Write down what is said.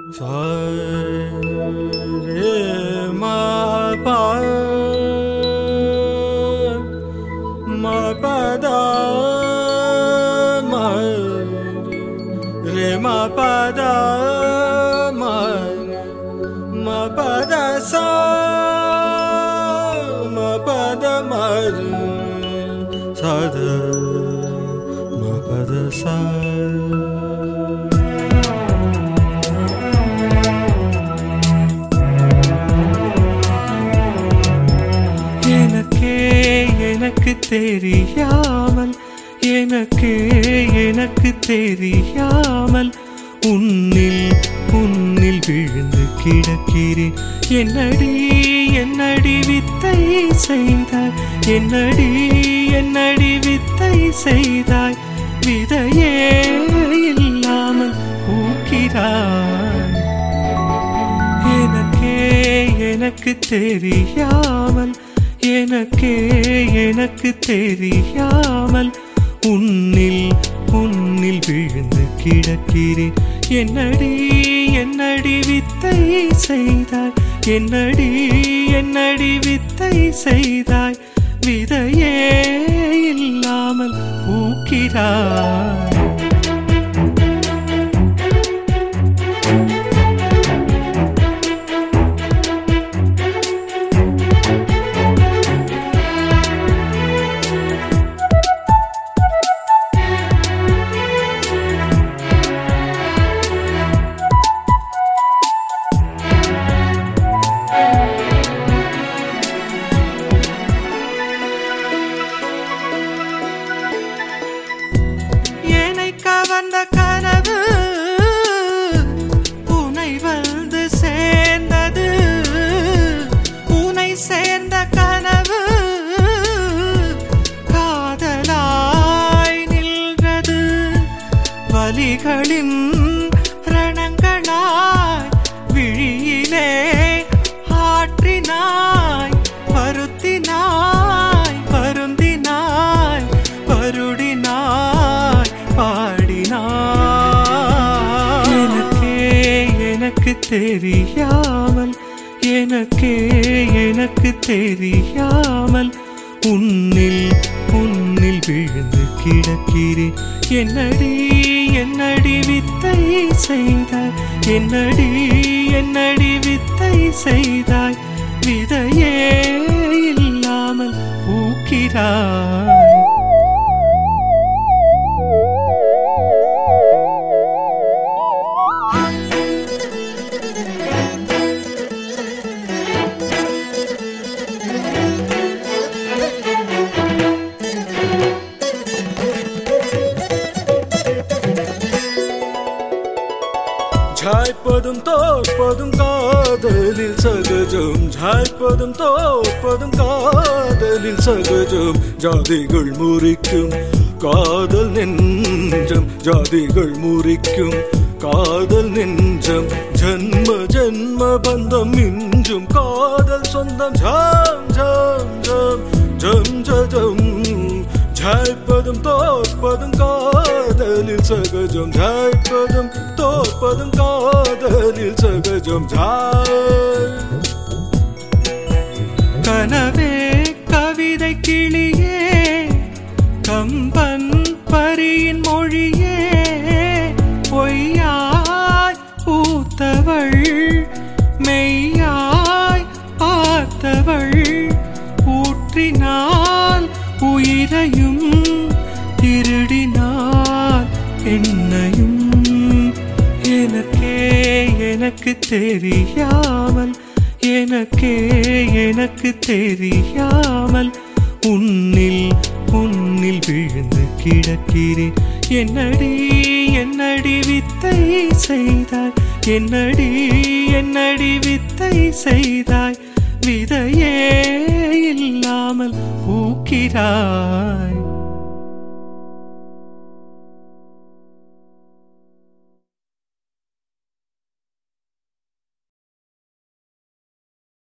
re ma pa ma pa da ma re ma pa da ma ma pa da sa ma pa da ma sa da ma pa da sa எனக்கே எனக்கு தெரியாமல் எனக்கே எனக்கு தெரியாமல் உன்னில் உன்னில் விழுந்து கிடக்கிறேன் என்னடி என்னடி வித்தை செய்தாய் என்னடி என்னடி வித்தை செய்தாய் விதையே இல்லாமல் ஊக்கிறாய் எனக்கே எனக்கு தெரியாமல் எனக்கே எனக்கு தெரியாமல் உன்னில் உன்னில் விழுந்து கிடக்கிறேன் என்னடி என்னடி வித்தை செய்தாய் என்னடி என்னடி வித்தை செய்தாய் விதையே இல்லாமல் பூக்கிறாய் என்னை கவர்ந்த கனவு உனை வந்து சேர்ந்தது உனை சேர்ந்த கனவு காதலாய் நின்றது வலிகளின் ரணங்களாய் விழியிலே ஆற்றினாய் வருத்தினாய் வருந்தினாய் வருடினாய் பாடினாய் எனக்கே எனக்கு தெரியாமல் எனக்கே எனக்கு தெரியாமல் உன்னில் உன்னில் விழுந்து கிடக்கிறேன் என்னடி என்னடி வித்தை செய்தாய் என்னடி என்னடி வித்தை செய்தாய் விதையே இல்லாமல் பூக்கிறாய் ஜாய்ப்பதும் தோற்பதும் காதலில் சகஜம் ஜாய்ப்பதும் தோற்பதும் காதலில் சகஜம் ஜாதிகள் முறிக்கும் காதல் நெஞ்சம் ஜாதிகள் முறிக்கும் காதல் நெஞ்சம் ஜன்ம ஜன்ம பந்தம் மிஞ்சும் காதல் சொந்தம் ஜாம் ஜாம் ஜாம் ஜம் ஜம் ஜாய்ப்பதும் தோற்பதும் காதலில் சகஜம் ஜாய்ப்பதும் தோற்பதும் காதலில் சகஜம் ஜாய் கனவே கவிதை கிளியே கம்பன் பரியின் மொழியே பொய்யாய் பூத்தவள் மெய்யாய் பார்த்தவள் ஊற்றினால் உயிரையும் திருடினாள் என்னையும் எனக்கே எனக்கு தெரியாமல் எனக்கே எனக்கு தெரியாமல் உன்னில் உன்னில் விழுந்து கிடக்கிறேன் என்னடி என்னடி வித்தை செய்தாய் என்னடி என்னடி வித்தை செய்தாய் விதையே இல்லாமல் பூக்கிறாய்